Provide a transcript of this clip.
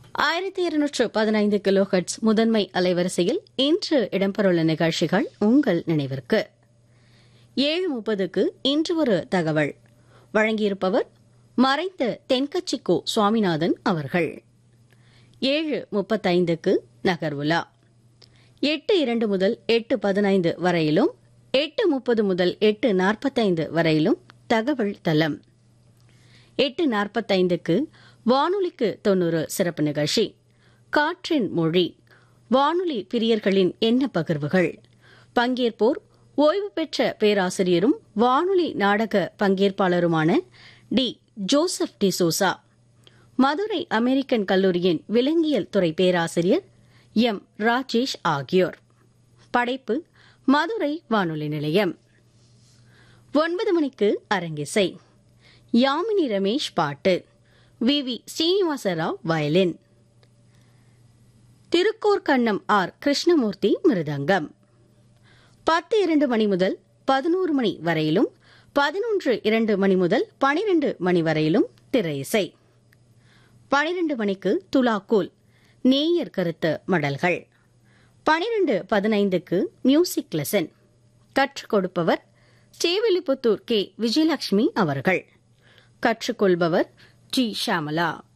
ஆயிரத்தி இருநூற்று பதினைந்து கிலோ ஹெட்ஸ் முதன்மை அலைவரிசையில் இன்று இடம்பெறவுள்ள நிகழ்ச்சிகள் உங்கள் நினைவிற்கு ஏழு முப்பதுக்கு இன்று ஒரு தகவல் வழங்கியிருப்பவர் மறைந்த தென்கட்சிக்கோ சுவாமிநாதன் அவர்கள் ஏழு முப்பத்தைந்துக்கு நகர்வுலா எட்டு இரண்டு முதல் எட்டு பதினைந்து வரையிலும் எட்டு முப்பது முதல் எட்டு நாற்பத்தைந்து வரையிலும் தகவல் தளம் எட்டு நாற்பத்தைந்துக்கு வானொலிக்கு தொன்னூறு சிறப்பு நிகழ்ச்சி காற்றின் மொழி வானொலி பிரியர்களின் எண்ண பகிர்வுகள் பங்கேற்போர் ஓய்வு பெற்ற பேராசிரியரும் வானொலி நாடக பங்கேற்பாளருமான டி ஜோசப் டிசோசா மதுரை அமெரிக்கன் கல்லூரியின் விலங்கியல் துறை பேராசிரியர் எம் ராஜேஷ் ஆகியோர் படைப்பு மதுரை வானொலி நிலையம் ஒன்பது மணிக்கு அரங்கிசை யாமினி ரமேஷ் பாட்டு வி வி ஸ்ரீனிவாசராவ் வயலின் திருக்கோர் கண்ணம் ஆர் கிருஷ்ணமூர்த்தி மிருதங்கம் பத்து இரண்டு மணி முதல் பதினோரு மணி வரையிலும் பதினொன்று இரண்டு மணி முதல் பனிரெண்டு மணி வரையிலும் திரை இசை பனிரெண்டு மணிக்கு துலாக்கூல் நேயர் கருத்து மடல்கள் பனிரெண்டு பதினைந்துக்கு மியூசிக் லெசன் கற்றுக் கொடுப்பவர் ஸ்ரீவில்லிபுத்தூர் கே விஜயலட்சுமி அவர்கள் கற்றுக்கொள்பவர் ஜி ஷாமலா